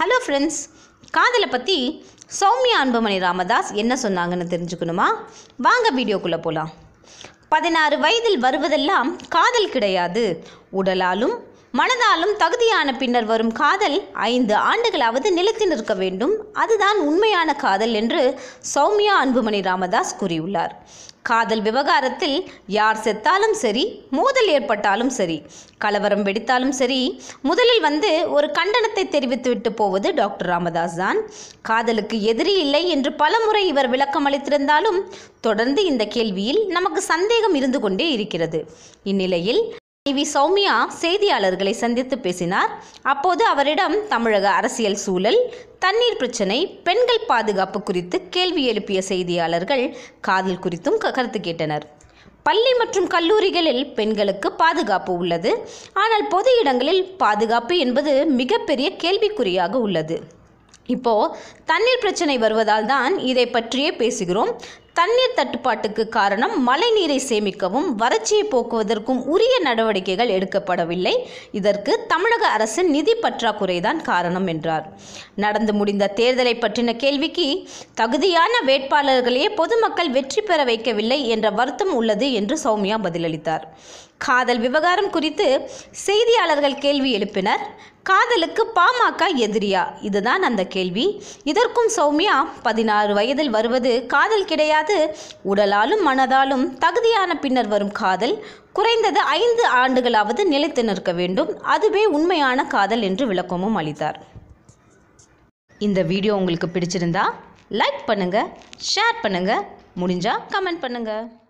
hello friends காதலை பற்றி சௌமியா அன்புமணி ராமதாஸ் என்ன சொன்னாங்கன்னு தெரிஞ்சுக்கணுமா வாங்க வீடியோக்குள்ளே போகலாம் பதினாறு வயதில் வருவதெல்லாம் காதல் கிடையாது உடலாலும் மனதாலும் தகுதியான பின்னர் வரும் காதல் ஐந்து ஆண்டுகளாவது நிலைத்து நிற்க வேண்டும் அதுதான் உண்மையான காதல் என்று சௌமியா அன்புமணி ராமதாஸ் கூறியுள்ளார் காதல் விவகாரத்தில் யார் செத்தாலும் சரி மோதல் ஏற்பட்டாலும் சரி கலவரம் வெடித்தாலும் சரி முதலில் வந்து ஒரு கண்டனத்தை தெரிவித்துவிட்டு போவது டாக்டர் ராமதாஸ் தான் காதலுக்கு எதிரி இல்லை என்று பலமுறை இவர் விளக்கம் அளித்திருந்தாலும் தொடர்ந்து இந்த கேள்வியில் நமக்கு சந்தேகம் இருந்து கொண்டே இருக்கிறது இந்நிலையில் வி சௌமியா செய்தியாளர்களை சந்தித்து பேசினார் அப்போது அவரிடம் தமிழக அரசியல் சூழல் தண்ணீர் பிரச்சனை பெண்கள் பாதுகாப்பு குறித்து கேள்வி எழுப்பிய செய்தியாளர்கள் காதல் குறித்தும் க- கருத்து கேட்டனர் பள்ளி மற்றும் கல்லூரிகளில் பெண்களுக்கு பாதுகாப்பு உள்ளது ஆனால் பொது இடங்களில் பாதுகாப்பு என்பது மிகப்பெரிய கேள்விக்குறியாக உள்ளது இப்போ தண்ணீர் பிரச்சனை வருவதால் தான் இதை பற்றியே பேசுகிறோம் தண்ணீர் தட்டுப்பாட்டுக்கு காரணம் மழைநீரை சேமிக்கவும் வறட்சியை போக்குவதற்கும் உரிய நடவடிக்கைகள் எடுக்கப்படவில்லை இதற்கு தமிழக அரசின் நிதி பற்றாக்குறைதான் காரணம் என்றார் நடந்து முடிந்த தேர்தலை பற்றின கேள்விக்கு தகுதியான வேட்பாளர்களையே பொதுமக்கள் வெற்றி பெற வைக்கவில்லை என்ற வருத்தம் உள்ளது என்று சௌமியா பதிலளித்தார் காதல் விவகாரம் குறித்து செய்தியாளர்கள் கேள்வி எழுப்பினர் காதலுக்கு பாமக எதிரியா இதுதான் அந்த கேள்வி இதற்கும் சௌமியா பதினாறு வயதில் வருவது காதல் கிடையாது உடலாலும் மனதாலும் தகுதியான பின்னர் வரும் காதல் குறைந்தது ஐந்து ஆண்டுகளாவது நிலைத்து நிற்க வேண்டும் அதுவே உண்மையான காதல் என்று விளக்கமும் அளித்தார் இந்த வீடியோ உங்களுக்கு பிடிச்சிருந்தா லைக் பண்ணுங்க ஷேர் பண்ணுங்க முடிஞ்சா கமெண்ட் பண்ணுங்க